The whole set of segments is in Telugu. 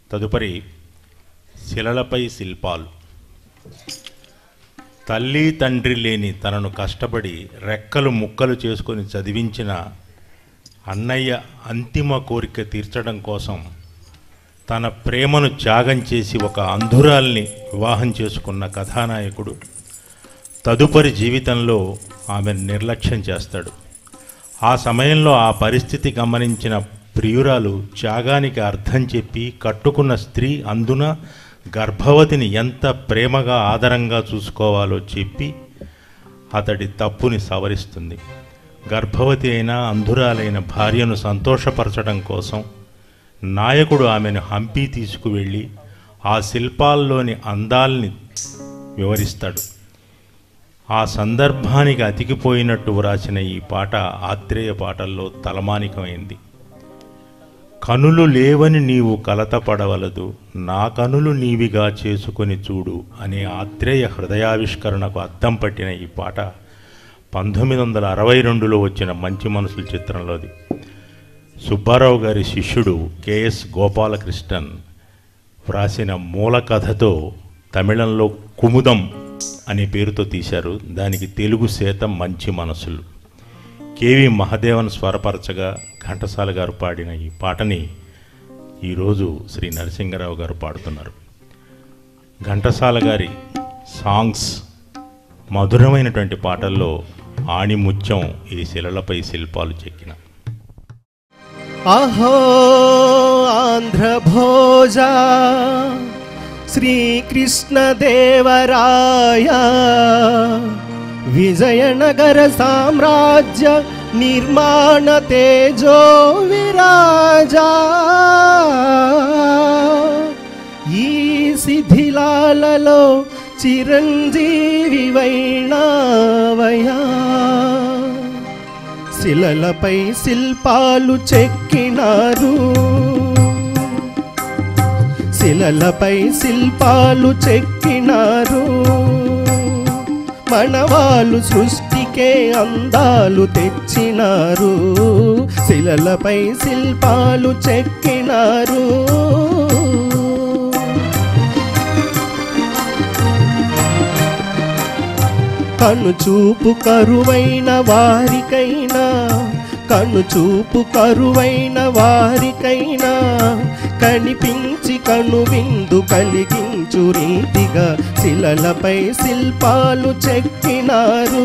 తదుపరి శిలలపై శిల్పాలు తల్లి తండ్రి లేని తనను కష్టపడి రెక్కలు ముక్కలు చేసుకొని చదివించిన అన్నయ్య అంతిమ కోరిక తీర్చడం కోసం తన ప్రేమను త్యాగం చేసి ఒక అంధురాల్ని వివాహం చేసుకున్న కథానాయకుడు తదుపరి జీవితంలో ఆమె నిర్లక్ష్యం చేస్తాడు ఆ సమయంలో ఆ పరిస్థితి గమనించిన ప్రియురాలు త్యాగానికి అర్థం చెప్పి కట్టుకున్న స్త్రీ అందున గర్భవతిని ఎంత ప్రేమగా ఆదరంగా చూసుకోవాలో చెప్పి అతడి తప్పుని సవరిస్తుంది గర్భవతి అయిన అంధురాలైన భార్యను సంతోషపరచడం కోసం నాయకుడు ఆమెను హంపి తీసుకువెళ్ళి ఆ శిల్పాల్లోని అందాల్ని వివరిస్తాడు ఆ సందర్భానికి అతికిపోయినట్టు వ్రాసిన ఈ పాట ఆత్రేయ పాటల్లో తలమానికమైంది కనులు లేవని నీవు కలతపడవలదు నా కనులు నీవిగా చేసుకొని చూడు అనే ఆత్రేయ హృదయావిష్కరణకు అద్దం పట్టిన ఈ పాట పంతొమ్మిది వందల అరవై రెండులో వచ్చిన మంచి మనసుల చిత్రంలోది సుబ్బారావు గారి శిష్యుడు కెఎస్ గోపాలకృష్ణన్ వ్రాసిన మూల కథతో తమిళంలో కుముదం అనే పేరుతో తీశారు దానికి తెలుగు శాతం మంచి మనసులు కేవి మహదేవన్ స్వరపరచగా ఘంటసాల గారు పాడిన ఈ పాటని ఈరోజు శ్రీ నరసింగరావు గారు పాడుతున్నారు ఘంటసాల గారి సాంగ్స్ మధురమైనటువంటి పాటల్లో ఆణిముత్యం ఈ శిలలపై శిల్పాలు చెక్కిన అహో ఆంధ్రభోజ శ్రీకృష్ణదేవరాయ విజయనగర సామ్రాజ్య నిర్మాణ తేజో విరాజా ఈ శిథిలాలలో చిరంజీవి వైణావయా శిలలపై శిల్పాలు చెక్కినారు శిలలపై శిల్పాలు చెక్కినారు మనవాళ్ళు సృష్టికే అందాలు తెచ్చినారు శిలలపై శిల్పాలు చెక్కినారు కనుచూపు కరువైన వారికైనా కనుచూపు కరువైన వారికైనా కనిపించి కను విందు కలిగించు రీతిగా శిలలపై శిల్పాలు చెక్కినారు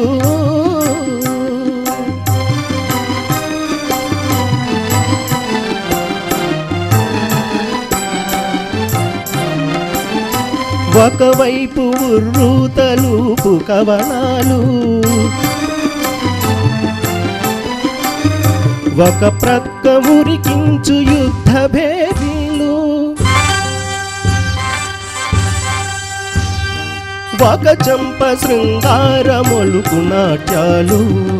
ఒకవైపు ఉర్రూతలూపు కవనాలు ఒక ప్రక్క మురికించు యుద్ధ భేదీలు ఒక చంప శృంగార మొలుకు నాట్యాలు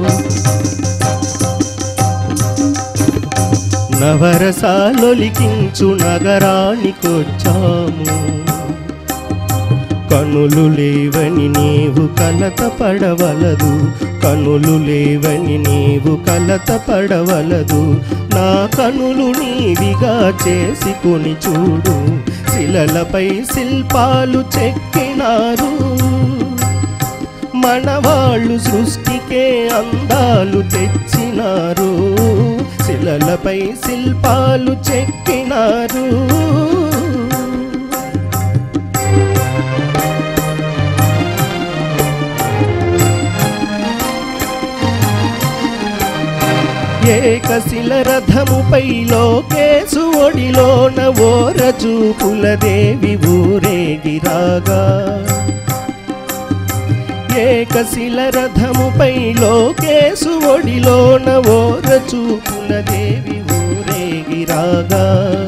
నవరసాలొలికించు నగరానికొచ్చాము కనులు లేవని నీవు కలత పడవలదు కనులు లేవని నీవు కలత పడవలదు నా కనులు నీవిగా చేసుకొని చూడు శిలలపై శిల్పాలు చెక్కినారు మనవాళ్ళు సృష్టికే అందాలు తెచ్చినారు శిలలపై శిల్పాలు చెక్కినారు ఏకశిల రథముపై లోకేశు ఒడిలోన ఓరచూపుల దేవి ఊరేగిరాగా ఏకశిల రథముపై లోకేశు ఒడిలోన ఓరచూపుల దేవి ఊరేగిరాగా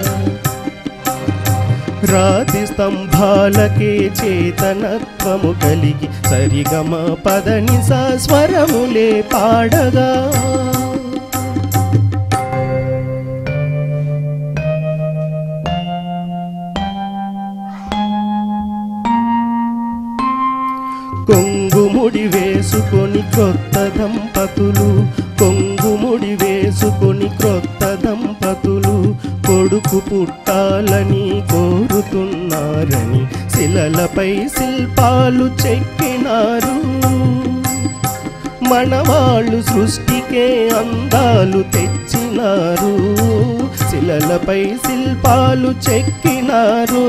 రాతి స్తంభాలకే చేతనత్వము కలిగి సరిగమ పదని స్వరములే పాడగా కొంగుముడి వేసుకొని క్రొత్త దంపతులు కొంగుముడి వేసుకొని క్రొత్త దంపతులు కొడు కొడుకు పుట్టాలని కోరుతున్నారని శిలలపై శిల్పాలు చెక్కినారు మనవాళ్ళు సృష్టికే అందాలు తెచ్చినారు శిలలపై శిల్పాలు చెక్కినారు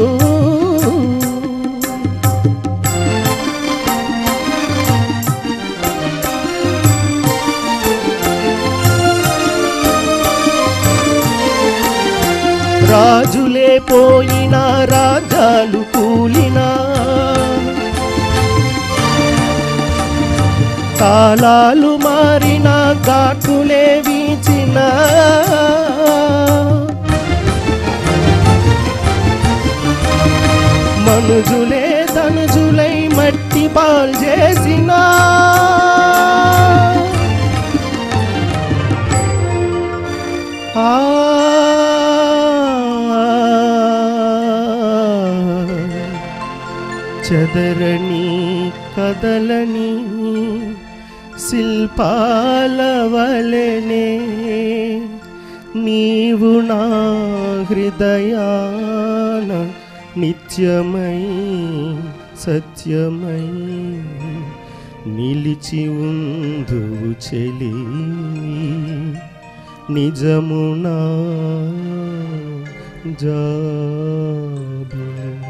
రాజులే పోయినా రాజాలు కూలినా కాలాలు మారిన ఘాటులే వీచిన మనుజులే తనుజులై మట్టి పాల్ చేసిన చదరని కదలని శిల్పాల వలెనే నీవు నా హృదయాన నిత్యమై సత్యమై నిలిచి ఉందువు చెలి నిజమునా జాబిలి